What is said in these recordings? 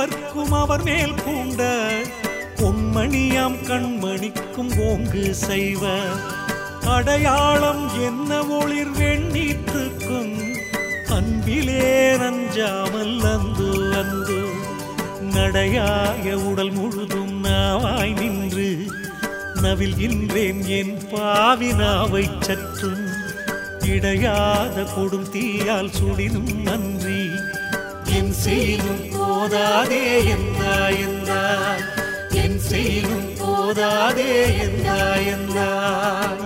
எவர்க்கும் அவர் மேல் பூண்ட பொன்மணியாம் கண்மணிக்கும் ஓங்கு செய்வ அடையாளம் என்ன ஒளிர் வெண்ணீற்றுக்கும் அன்பிலே நஞ்சாமல் அந்து அந்து நடையாய உடல் முழுதும் நாவாய் நின்று நவில்கின்றேன் என் பாவினாவை சற்றும் இடையாத கொடும் தீயால் சுடினும் நன்றி என் செய்யும் போதாதே எந்தா எந்தாய் என் செய்யும் போதாதே எந்தா எந்தாய்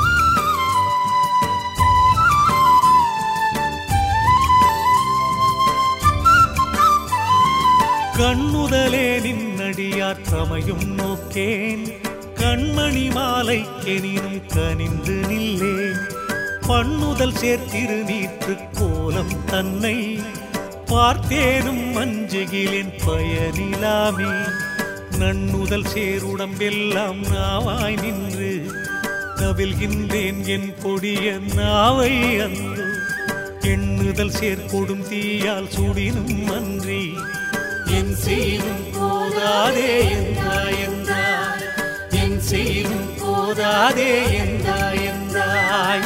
கண்ணுதலே நின்னடியார் தமையும் நோக்கேன் கண்மணி மாலை கெனினும் கனிந்து நில்லேன் பண்ணுதல் சேர்த்திரு நீற்று கோலம் தன்னை பார்த்தேனும் மஞ்சுகிலேன் பயனிலாமே நன்னுதல் சேருடம்பெல்லாம் நாவாய் நின்று நவில்கின்றேன் என் கொடிய நாவை அன்று எண்ணுதல் சேர்க்கொடும் தீயால் சுடினும் அன்றி என் செய்யும் போதாதே எந்தா எந்தாய் என் செய்யும் போதாதே எந்தா எந்தாய்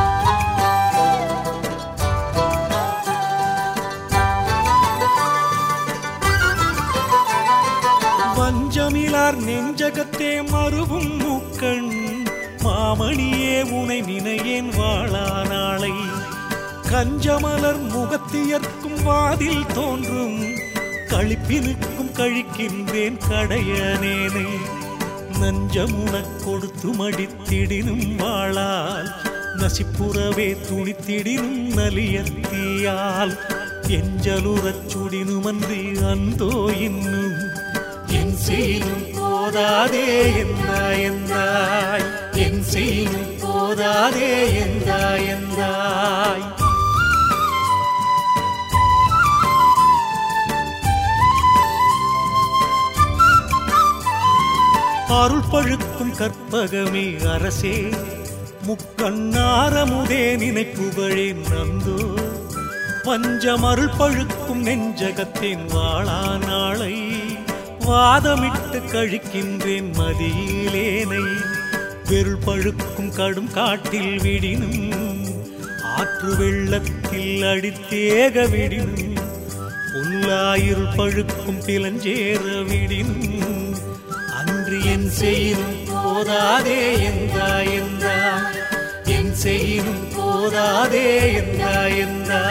வஞ்சமிலார் நெஞ்சகத்தே மறுவும் மூக்கண் மாமணியே உனை நினையேன் வாழா நாளை கஞ்சமலர் முகத்தியர்க்கும் வாதில் தோன்றும் களிப்பினுக்கும் கழிக்கின்றேன் கடையனேனை நஞ்சமுனக் கொடுத்து மடித்திடினும் வாழால் நசிப்புறவே துணித்திடினும் நலியத்தியால் எஞ்சலுறச் சுடினுமன்றி அந்தோ இன்னும் என் செய்யும் போதாதே எந்தா எந்தாய் என் செய்யும் போதாதே எந்தா எந்தாய் அருள் பழுக்கும் கற்பகமே அரசே முக்கண்ணாரமுதே நினைப்புகழேன் நந்தோ பஞ்சமருள் பழுக்கும் நெஞ்சகத்தின் வாழா நாளை வாதமிட்டு கழிக்கின்றேன் மதியிலேனை வெருள் பழுக்கும் கடும் காட்டில் விடினும் ஆற்று வெள்ளத்தில் அடித்தேக விடினும் புல்லாயிருள் பழுக்கும் பிலஞ்சேர விடினும் அன்று என் செய்யும் போதாதே எந்தா எந்தா என் செய்யும் போதாதே எந்தா எந்தா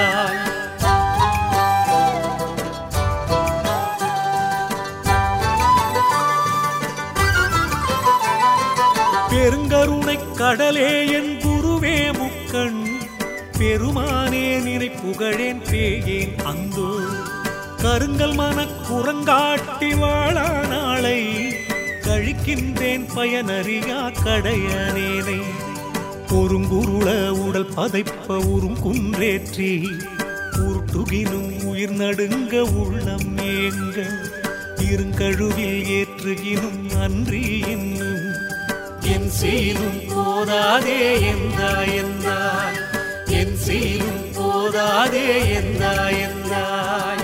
பெருங்கருணை கடலே என் குருவே முக்கண் பெருமானே நினை புகழேன் பேயேன் அந்தோ கருங்கல் மனக் குரங்காட்டி வாழா நாளை கழிக்கின்றேன் பயனறியா கடையனேனை பொறுங்குருள உடல் பதைப்ப உறும் குன்றேற்றி உருட்டுகினும் உயிர் நடுங்க உள்ளம் ஏங்க இருங்கழுவில் ஏற்றுகினும் அன்றி இன்னும் என் செய்யும் போதாதே எந்தா எந்தாய் என் செய்யும் போதாதே எந்தா எந்தாய்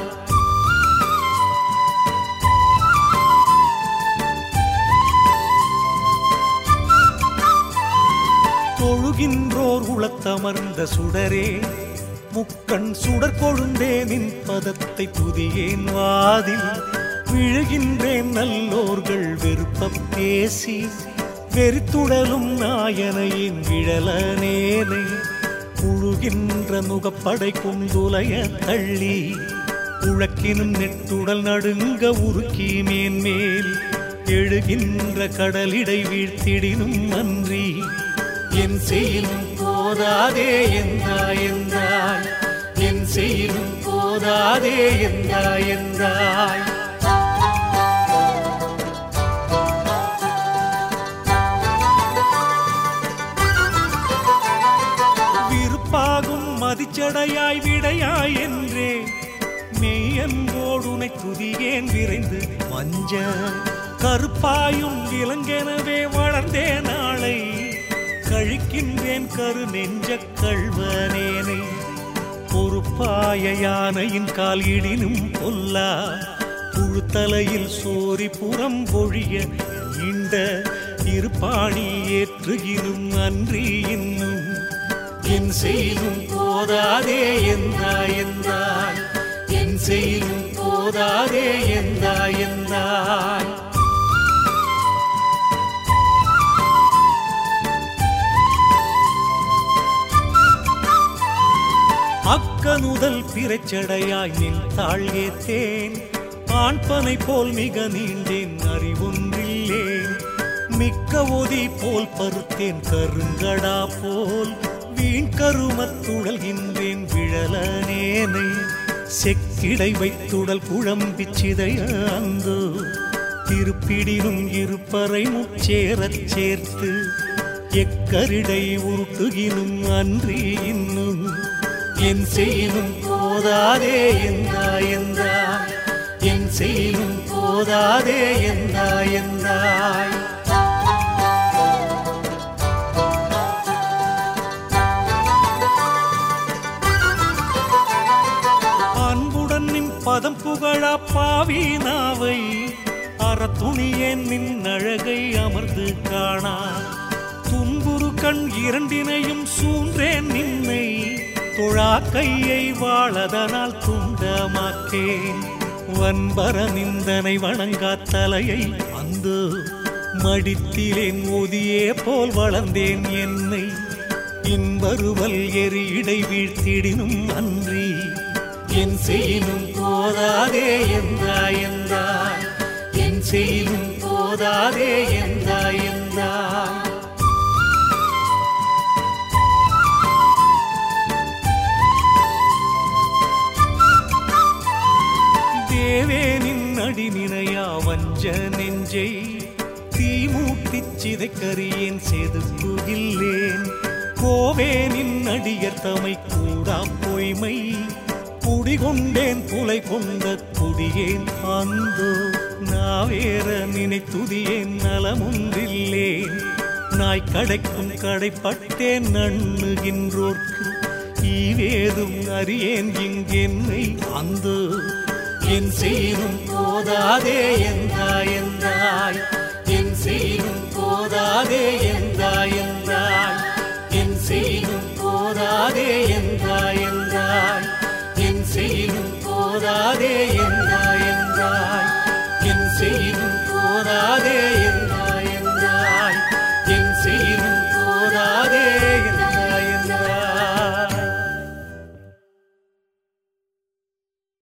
தொழுகின்றோர் உளத்தமர்ந்த சுடரே முக்கண் சுடர் கொழுந்தே நின் பதத்தை துதியேன் வாதில் விழுகின்றேன் நல்லோர்கள் வெறுப்ப பேசி வெறித்துடலும் நாயனையின் விழலனேனை புழுகின்ற நுகப்படை கொண்டுலைய தள்ளி உழக்கினும் நெட்டுடல் நடுங்க உருக்கி மேன்மேல் எழுகின்ற கடலிடை வீழ்த்திடினும் அன்றி என் செய்யும் போதாதே எந்தா எந்தாய் என் செய்யும் போதாதே எந்தா எந்தாய் விருப்பாகும் மதிச்சடையாய் விடையாய் என்றே மெய்யன்போடுனை துதியேன் விரைந்து மஞ்ச கருப்பாயும் விலங்கெனவே வளர்ந்தே நாளை கழிக்கின்றேன் கரு நெஞ்ச கள்வனேனை பொறுப்பாய யானையின் கால் இடினும் பொல்லா புழுத்தலையில் சோரி புறம் பொழிய நீண்ட இருப்பாணி ஏற்றுகினும் அன்றி இன்னும் என் செய்தும் போதாதே எந்தாய் எந்தாய் என் செய்தும் போதாதே எந்தாய் எந்தாய் அக்கனுதல் பிறச்சடையாய் நின் தாழ் ஏத்தேன் ஆண்பனை போல் மிக நீண்டேன் அறிவொன்றில்லேன் மிக்க ஒதி போல் பருத்தேன் கருங்கடா போல் வீண் கருமத்துழல்கின்றேன் விழலனேனை செக்கிடை வைத்துடல் குழம்பிச் சிதைய அந்தோ திருப்பிடினும் இருப்பறை முச்சேரச் சேர்த்து எக்கரிடை உருட்டுகினும் அன்றி இன்னும் என் செய்யும் போதாதே எந்தா எந்தா என் செய்யும் போதாதே எந்தா எந்தாய் அன்புடன் நின் பதம் புகழா பாவி நாவை அறத்துணியேன் நின் அழகை அமர்ந்து காணா துன்புறு கண் இரண்டினையும் சூன்றேன் நின்னை தொழா கையை வாழதனால் துண்டமாக்கேன் வன்பர நிந்தனை வணங்கா தலையை அந்த மடித்திலேன் ஒதியே போல் வளர்ந்தேன் என்னை இன்பருவல் எரியிடை வீழ்த்திடினும் அன்றி என் செய்யினும் போதாதே எந்தா எந்தா என் செய்யினும் போதாதே எந்தா எந்தா தேவேனின் அடி நினையா வஞ்ச நெஞ்சை தீமூட்டிச் சிதைக்கரியேன் செதுக்குகில்லேன் கோவேனின் அடியர் தமை கூடா பொய்மை குடிகொண்டேன் புலை கொண்ட குடியேன் அந்தோ நாவேற நினைத்துதியேன் நலமொன்றில்லேன் நாய் கடைக்கும் கடைப்பட்டேன் நண்ணுகின்றோர்க்கு ஈவேதும் அறியேன் இங்கென்னை அந்தோ என் செய்யும் போதாதே எந்தாய் எந்தாய் என் செய்யும்